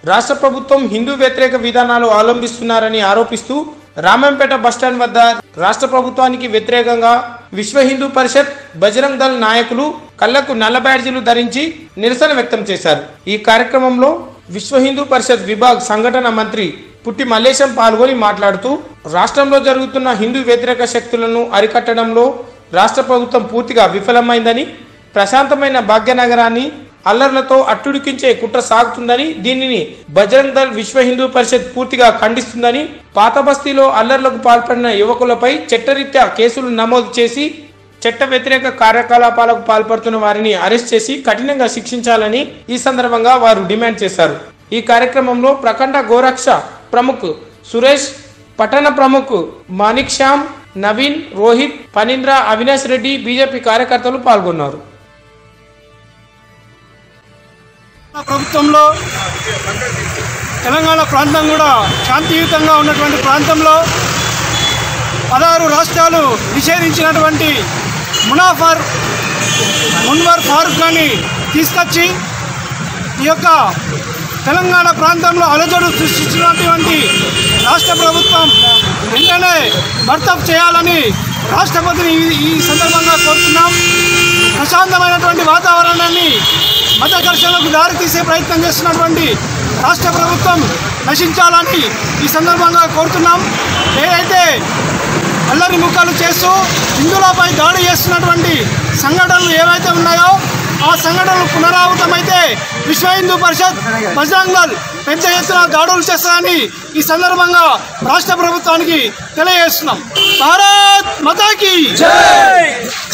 రాష్ట్ర ప్రభుత్వం హిందూ వ్యతిరేక విధానాలు అవలంబిస్తున్నారని ఆరోపిస్తూ రామంపేట బస్టాండ్ వద్ద రాష్ట్ర ప్రభుత్వానికి వ్యతిరేకంగా విశ్వ హిందూ పరిషత్ బజరంగ్ దళ్ నాయకులు కళ్లకు నల్ల బ్యాడ్జీలు ధరించి నిరసన వ్యక్తం చేశారు ఈ కార్యక్రమంలో విశ్వ హిందూ పరిషత్ విభాగ్ సంఘటన మంత్రి పుట్టి మల్లేశం పాల్గొని మాట్లాడుతూ రాష్ట్రంలో జరుగుతున్న హిందూ వ్యతిరేక శక్తులను అరికట్టడంలో రాష్ట్ర ప్రభుత్వం పూర్తిగా విఫలమైందని ప్రశాంతమైన భాగ్యనగరాన్ని అల్లర్లతో అట్టుడికించే కుట్ర సాగుతుందని దీనిని బజరంగ్ దళ్ విశ్వ హిందూ పరిషత్ పూర్తిగా ఖండిస్తుందని పాత బస్తీలో అల్లర్లకు పాల్పడిన యువకులపై చట్టరీత్యా కేసులు నమోదు చేసి చట్ట వ్యతిరేక కార్యకలాపాలకు పాల్పడుతున్న వారిని అరెస్ట్ చేసి కఠినంగా శిక్షించాలని ఈ సందర్భంగా వారు డిమాండ్ చేశారు ఈ కార్యక్రమంలో ప్రఖండ గోరక్ష ప్రముఖ్ సురేష్ పట్టణ ప్రముఖ్ మాణిక్ శ్యామ్ నవీన్ రోహిత్ ఫణీంద్ర అవినాష్ రెడ్డి బీజేపీ కార్యకర్తలు పాల్గొన్నారు ప్రభుత్వంలో తెలంగాణ ప్రాంతం కూడా శాంతియుతంగా ఉన్నటువంటి ప్రాంతంలో పదహారు రాష్ట్రాలు నిషేధించినటువంటి మునాఫర్ మున్వర్ ఫారూక్ గారిని తీసుకొచ్చి ఈ యొక్క తెలంగాణ ప్రాంతంలో అలజడు సృష్టించినటువంటి రాష్ట్ర ప్రభుత్వం వెంటనే బర్తఫ్ చేయాలని రాష్ట్రపతిని ఈ- ఈ సందర్భంగా కోరుతున్నాం ప్రశాంతమైనటువంటి వాతావరణాన్ని మత ఘర్షణలకు దారితీసే ప్రయత్నం చేస్తున్నటువంటి రాష్ట్ర ప్రభుత్వం నశించాలని ఈ సందర్భంగా కోరుతున్నాం ఏదైతే అల్లరి ముక్కలు చేస్తూ హిందువులపై దాడి చేస్తున్నటువంటి సంఘటనలు ఏవైతే ఉన్నాయో ఆ సంఘటనలు పునరావృతమైతే విశ్వ హిందూ పరిషత్ బజరంగ్ దళ్ పెద్ద ఎత్తున దాడులు చేస్తారని ఈ సందర్భంగా రాష్ట్ర ప్రభుత్వానికి తెలియజేస్తున్నాం భారత్ మతాకి